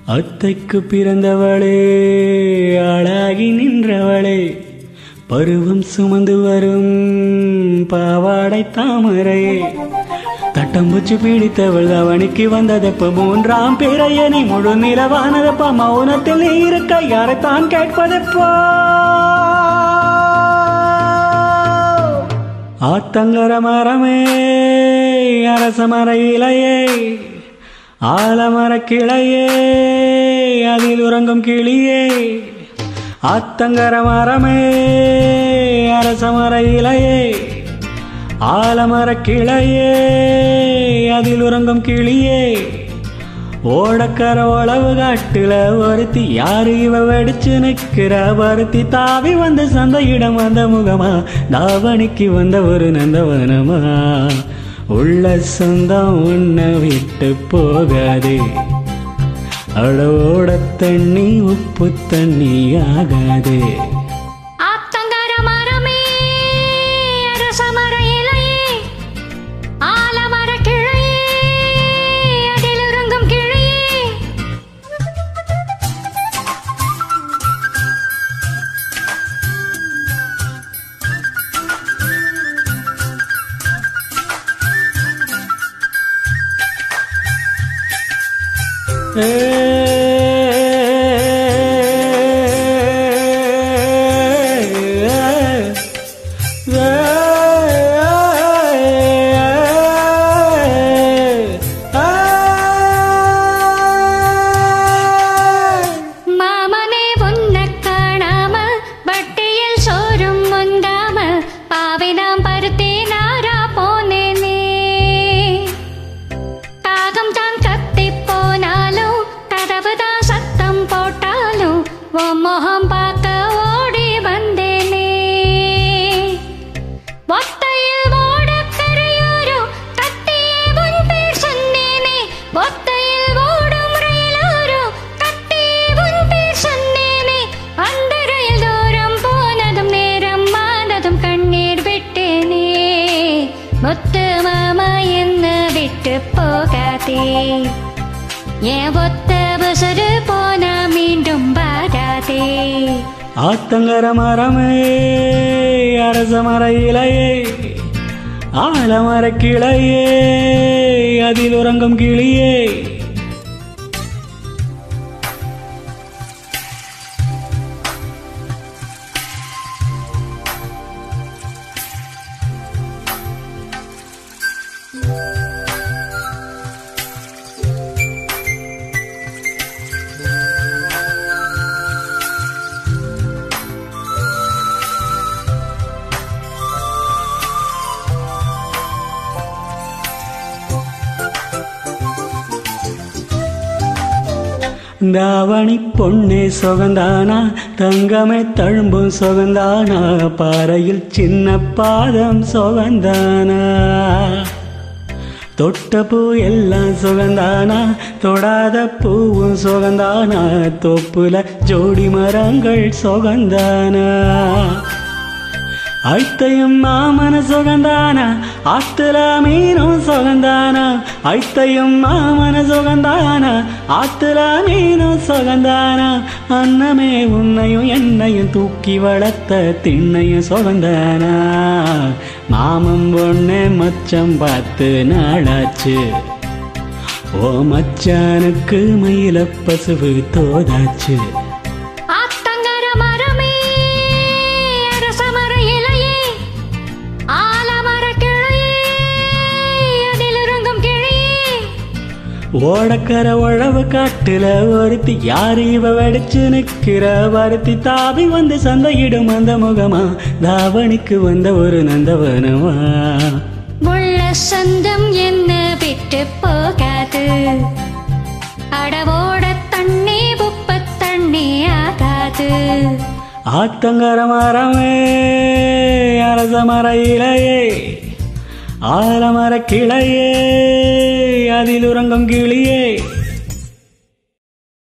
அத்தைக்கு பிறந்தவளே ஆளாகி நின்றவளே பருவம் சுமந்து வரும் பாவாடை தாமரையே தட்டம்பூச்சி பிடித்தவள் அவனுக்கு வந்ததப்ப மூன்றாம் பிறையனை முழு நிலவானதப்ப மௌனத்தில் நீ இருக்க யாரைத்தான் கேட்பதப்போ ஆத்தங்கர மரமே அரசமர இலையே ஆலமர கிளையே அதில் உறங்கும் கிளியே ஆத்தங்கர மரமே அரசமர இலையே ஆலமர கிளையே அதில் உறங்கும் கிளியே ஓடக்கர உளவு காட்டுல ஒருத்தி யாரு இவ வெடிச்சு நிக்கிற வருத்தி தாவி வந்த சந்தையிடம் வந்த முகமா தாவணிக்கு வந்த ஒரு நந்தவனமா உள்ள சொந்தம் உன்னை விட்டு போகாதே அடவோட தண்ணி உப்பு தண்ணி ஆகாதே ஆத்தங்கர மரமே அரசமர இலையே ஆலமர கிளையே அதில் உறங்கும் கிளியே மாமனே உன்னை காணாம வட்டியில் சோறும் முந்தாம பாவினாம் பருத்தி நாரா போனேனே காகம் தான் கத்தி போனாலும் கதவு தான் சத்தம் போட்டாலும் உன் முகம் பார்க்க ஓடி வந்தேனே ஒத்தையில் ஓடக் கரையோரம் கத்தியே உன் பேர் சொன்னேனே ஒத்தையில் ஓடும் ரயிலோரம் கத்தியே உன் பேர் சொன்னேனே அந்த ரயில் தூரம் போனதும் நேரம் மானதும் கண்ணீர் விட்டேனே முத்து மாமா என்ன விட்டு போகாதே என் ஒத்த புசரு போனா மீண்டும் வாராதே ஆத்தங்கர மரமே அரச மர இலையே ஆலமர கிளையே அதில் உறங்கும் கிளியே தாவணி பொண்ணே சொகந்தானா தங்கமே தழும்பும் சொகந்தானா பாறையில் சின்ன பாதம் சொகந்தானா தொட்ட பூ எல்லாம் சுகந்தானா தொடாத பூவும் சுகந்தானா தொப்புல ஜோடி மரங்கள் சுகந்தானா ஐத்தையும் மாமன சுகந்தானா ஆத்துல மீனும் சுகந்தானா ஐத்தையும் மாமன சுகந்தானா ஆத்துல மீனும் சுகந்தானா அன்னமே உன்னையும் என்னையும் தூக்கி வளர்த்த திண்ணையும் சுகந்தானா மாமன் பொண்ணு மச்சம் பார்த்து நாளாச்சு ஓ மச்சானுக்கு மயில பசுவு தோதாச்சு ஆத்தங்கர மரமே அரசமர இலையே ஆலமர கிளையே அதில் உறங்கும் கிளியே ஓடக்கர உழவு காட்டுல ஒருத்தி யாரு இவ வெடிச்சு நிக்கிற வருத்தி தாவி வந்து சந்தையிடும் அந்த முகமா தாவணிக்கு வந்த ஒரு நந்தவனமா உள்ள சொந்தம் என்ன விட்டு போகாது அடவோட தண்ணி உப்பு தண்ணி ஆகாது ஆத்தங்கர மரமே அரச மர இலையே ஆலமர கிளையே அதில் உறங்கும் கிளியே